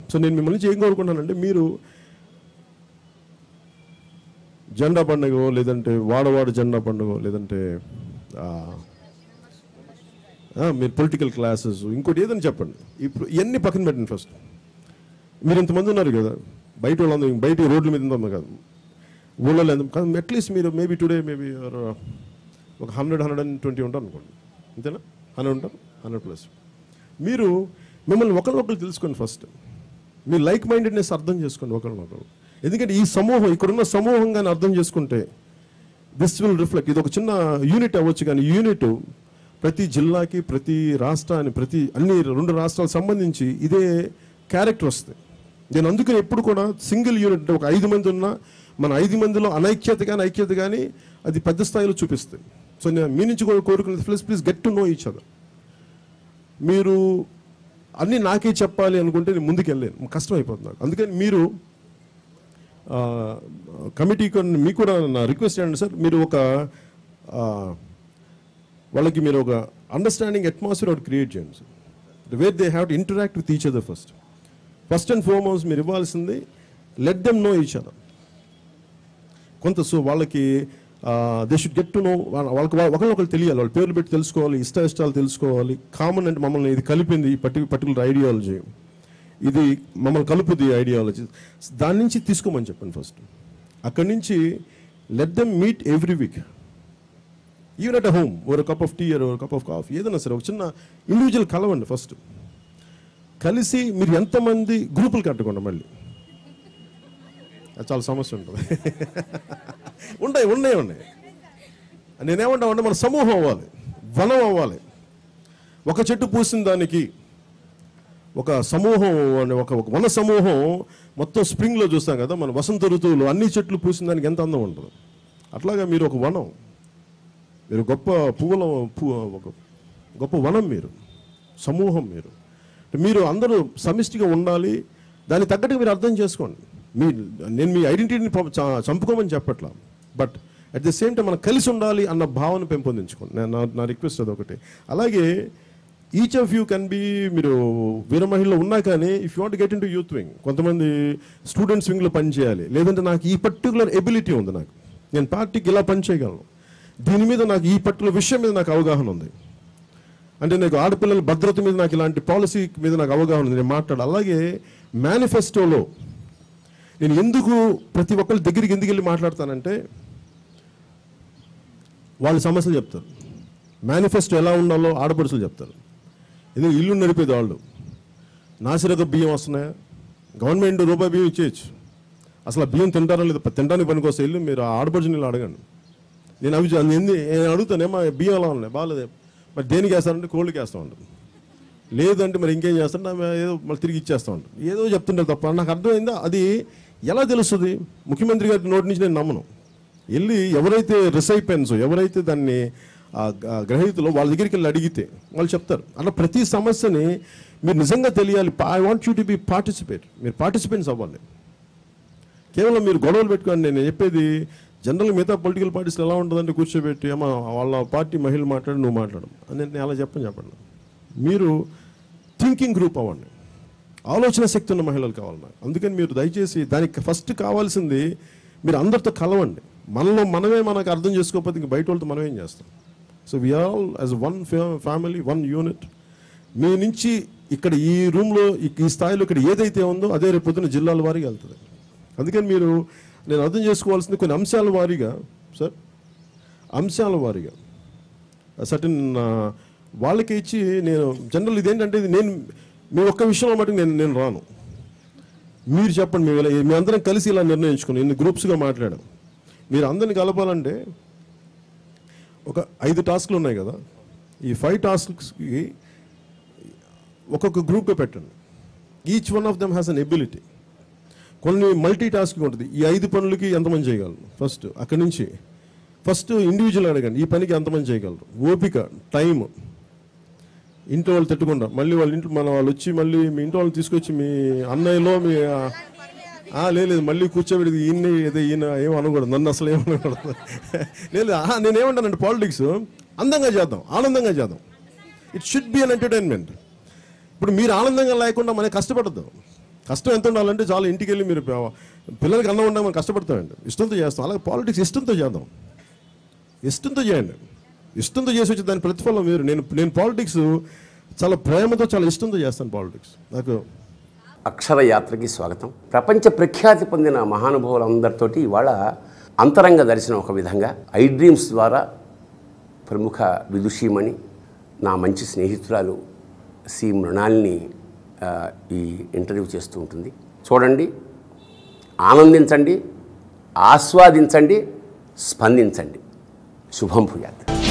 so నేను మిమ్మల్ని నుంచి ఏం కోరుకుంటానంటే మీరు జెండా పండుగ లేదంటే వాడవాడ జెండా పండుగ లేదంటే ఆ, ఆ, మీరు పొలిటికల్ క్లాసెస్ ఇంకోటి ఏదని చెప్పండి ఇప్పుడు ఇవన్నీ పక్కన పెట్టండి ఫస్ట్ మీరు ఇంతమంది ఉన్నారు కదా బయట వాళ్ళందరూ బయట రోడ్ల మీద ఉందాం కదా ఊళ్ళో ఎంత కానీ అట్లీస్ట్ మీరు మేబీ టుడే మేబీ ఒక హండ్రెడ్ హండ్రెడ్ అండ్ ట్వంటీ ఉంటారు అనుకోండి అంతేనా హండ్రెడ్ ఉంటారు హండ్రెడ్ ప్లస్ మీరు మిమ్మల్ని ఒకరినొకరు తెలుసుకోండి ఫస్ట్ మీ లైక్ మైండెడ్నెస్ అర్థం చేసుకోండి ఒకరినొకరు ఎందుకంటే ఈ సమూహం ఇక్కడున్న సమూహంగానే అర్థం చేసుకుంటే దిస్ విల్ రిఫ్లెక్ట్ ఇది ఒక చిన్న యూనిట్ అవ్వచ్చు కానీ యూనిట్ ప్రతి జిల్లాకి ప్రతి రాష్ట్రాన్ని ప్రతి అన్ని రెండు రాష్ట్రాలకు సంబంధించి ఇదే క్యారెక్టర్ వస్తుంది నేను అందుకని ఎప్పుడు కూడా సింగిల్ యూనిట్ అంటే ఒక ఐదు మంది ఉన్నా మన ఐదు మందిలో అనైక్యత కానీ ఐక్యత కానీ అది పెద్ద స్థాయిలో చూపిస్తుంది సో నేను మీ నుంచి కూడా కోరుకునేది please please get to know each other మీరు అన్నీ నాకే చెప్పాలి అనుకుంటే నేను ముందుకు వెళ్ళలేను కష్టం అయిపోతుంది నాకు అందుకని మీరు కమిటీ మీకు కూడా నా రిక్వెస్ట్ ఏంటంటే సార్ మీరు ఒక ఆ, వాళ్ళకి మీరు ఒక అండర్స్టాండింగ్ అట్మాస్ఫియర్ ఒకటి క్రియేట్ చేయండి sir where they have to interact with each other first first and foremost మీరు ఇవ్వాల్సింది let them know each other కొంత సో వాళ్ళకి they should get to know వాళ్ళకి ఒకరినొకరు తెలియాలి వాళ్ళ పేర్లు పెట్టి తెలుసుకోవాలి ఇష్ట ఇష్టాలు తెలుసుకోవాలి కామన్ అంటే మమ్మల్ని ఇది కలిపింది ఈ పర్టి పర్టికులర్ ఐడియాలజీ ఇది మమ్మల్ని కలుపుది ఐడియాలజీ దాని నుంచి తీసుకోమని చెప్పండి ఫస్ట్ అక్కడి నుంచి let them meet every week even at home ఒక కప్ ఆఫ్ టీ ఒక కప్ ఆఫ్ కాఫీ ఏదైనా సరే ఒక చిన్న ఇండివిజువల్ కలవండి ఫస్ట్ కలిసి మీరు ఎంతమంది గ్రూపులు కట్టకుండా మళ్ళీ అది చాలా సమస్య ఉంటుంది ఉన్నాయి ఉన్నాయి ఉన్నాయి నేనేమంటా అంటే మన సమూహం అవ్వాలి వనం అవ్వాలి ఒక చెట్టు పూసిన దానికి ఒక సమూహం అనే ఒక ఒక వన సమూహం మొత్తం స్ప్రింగ్లో చూస్తాం కదా మన వసంత ఋతువులో అన్ని చెట్లు పూసిన దానికి ఎంత అందం ఉంటుంది అట్లాగా మీరు ఒక వనం మీరు గొప్ప పువ్వుల పు ఒక గొప్ప వనం మీరు సమూహం మీరు మీరు అందరూ సమిష్టిగా ఉండాలి దానికి తగ్గట్టుగా మీరు అర్థం చేసుకోండి మీ నేను మీ ఐడెంటిటీని ప- చ- చంపుకోమని చెప్పట్లా but at the same time మనం కలిసి ఉండాలి అన్న భావన పెంపొందించుకోండి నేను నా నా రిక్వెస్ట్ అదొకటి అలాగే each of you can be మీరు వీర మహిళలో ఉన్నా కానీ if you want get in to youth wing కొంతమంది స్టూడెంట్స్ వింగ్లో పనిచేయాలి లేదంటే నాకు ఈ పర్టికులర్ ఎబిలిటీ ఉంది నాకు నేను పార్టీకి ఇలా పని చేయగలను దీని మీద నాకు ఈ పర్టికులర్ విషయం మీద నాకు అవగాహన ఉంది అంటే నాకు ఆడపిల్లల భద్రత మీద నాకు ఇలాంటి పాలసీ మీద నాకు అవగాహన ఉంది నేను మాట్లాడు అలాగే మేనిఫెస్టోలో నేను ఎందుకు ప్రతి ఒక్కరి దగ్గరికి ఎందుకు వెళ్ళి మాట్లాడతానంటే వాళ్ళ సమస్యలు చెప్తారు మేనిఫెస్టో ఎలా ఉండాలో ఆడపడుచులు చెప్తారు ఎందుకు ఇల్లు నడిపేది వాళ్ళు నాసిరక బియ్యం వస్తున్నాయా గవర్నమెంట్ రూపాయి బియ్యం ఇచ్చేయచ్చు అసలు ఆ బియ్యం తింటారా లేదా తినడానికి పనికొస్తే ఇల్లు మీరు ఆ ఆడపడుచుని వీళ్ళు అడగండి నేను అవి చూ- ఎందు నేను అడుగుతానేమో బియ్యం ఎలా ఉన్నాయి బాగాలేదు మరి దేనికి వేస్తారంటే కోళ్ళకి వేస్తూ ఉంటాను లేదంటే మరి ఇంకేం చేస్తారంటే ఆమె ఏదో మళ్ళీ తిరిగి ఇచ్చేస్తూ ఉంటాను ఏదో చెప్తుంటారు తప్ప నాకు అర్థమైందా అది ఎలా తెలుస్తుంది ముఖ్యమంత్రి గారి నోటి నుంచి నేను నమ్మను వెళ్ళి ఎవరైతే రిసైపెన్స్ ఎవరైతే దాన్ని ఆ గ- గ్రహీతలో వాళ్ళ దగ్గరికి వెళ్ళి అడిగితే వాళ్ళు చెప్తారు అలా ప్రతి సమస్యని మీరు నిజంగా తెలియాలి I want you to be participate మీరు పార్టిసిపెంట్స్ అవ్వాలి కేవలం మీరు గొడవలు పెట్టుకోండి నేను చెప్పేది జనరల్ మిగతా పొలిటికల్ పార్టీస్ ఎలా ఉంటుందంటే కూర్చోబెట్టి ఏమో వాళ్ళ పార్టీ మహిళలు మాట్లాడి నువ్వు మాట్లాడు అని నేను అలా చెప్పని చెప్పండి మీరు థింకింగ్ గ్రూప్ అవ్వండి ఆలోచన శక్తి ఉన్న మహిళలు కావాలి నాకు అందుకని మీరు దయచేసి దానికి ఫస్ట్ కావాల్సింది మీరు అందరితో కలవండి మనలో మనమే మనకు అర్థం చేసుకోకపోతే ఇంక బయట వాళ్ళతో మనం ఏం చేస్తాం so we are all as one family one unit మీ నుంచి ఇక్కడ ఈ రూమ్లో ఈ స్థాయిలో ఇక్కడ ఏదైతే ఉందో అదే రేపు పొద్దున జిల్లాల వారీగా వెళ్తుంది అందుకని మీరు నేను అర్థం చేసుకోవాల్సింది కొన్ని అంశాల వారీగా సార్ అంశాల వారీగా సర్టన్ వాళ్ళకి ఇచ్చి నేను జనరల్ ఇదేంటంటే ఇది నేను మీ ఒక్క విషయంలో మటుకు నేను నేను రాను మీరు చెప్పండి మేము ఇలా మీ అందరం కలిసి ఇలా నిర్ణయించుకుని ఇన్ని గ్రూప్స్గా మాట్లాడాం మీరు అందరిని కలపాలంటే ఒక ఐదు టాస్క్లు ఉన్నాయి కదా ఈ ఫైవ్ టాస్క్స్కి ఒక్కొక్క గ్రూప్గా పెట్టండి each one of them has an ability కొన్ని మల్టీ టాస్కింగ్ ఉంటుంది ఈ ఐదు పనులకి ఎంతమంది చేయగలరు ఫస్ట్ అక్కడి నుంచి ఫస్ట్ ఇండివిజువల్ అడగండి ఈ పనికి ఎంతమంది చేయగలరు ఓపిక టైం ఇంట్లో వాళ్ళు తిట్టకుండా మళ్ళీ వాళ్ళ ఇంట్లో మన వాళ్ళు వచ్చి మళ్ళీ మీ ఇంట్లో వాళ్ళు తీసుకొచ్చి మీ అన్నయ్యలో మీ ఆ- ఆ, లేదు లేదు, మళ్ళీ కూర్చోబెట్టి ఈయన ఏదో ఈయన ఏం అనకూడదు నన్ను అసలు ఏమనకూడదు లేదు ఆ, నేనేమంటానంటే పాలిటిక్స్ అందంగా చేద్దాం ఆనందంగా చేద్దాం it should be an entertainment ఇప్పుడు మీరు ఆనందంగా లేకుండా మనం కష్టపడద్దు కష్టం ఎంత ఉండాలంటే చాలా ఇంటికి వెళ్ళి మీరు ప- పిల్లలకి అన్నం ఉండడం మనం కష్టపడతామండి ఇష్టంతో చేస్తాం అలాగే పాలిటిక్స్ ఇష్టంతో చేద్దాం ఇష్టంతో చేయండి ఇష్టంతో చేసి వచ్చి దాని ప్రతిఫలం మీరు నేను నేను పాలిటిక్స్ చాలా ప్రేమతో చాలా ఇష్టంతో చేస్తాను పాలిటిక్స్ నాకు అక్షర యాత్రకి స్వాగతం ప్రపంచ ప్రఖ్యాతి పొందిన మహానుభావులందరితోటి ఇవాళ అంతరంగ దర్శనం ఒక విధంగా ఐ డ్రీమ్స్ ద్వారా ప్రముఖ విదుషీమణి నా మంచి స్నేహితురాలు సి మృణాల్ని ఆ, ఈ ఇంటర్వ్యూ చేస్తూ ఉంటుంది చూడండి ఆనందించండి ఆస్వాదించండి స్పందించండి శుభం భూయాత్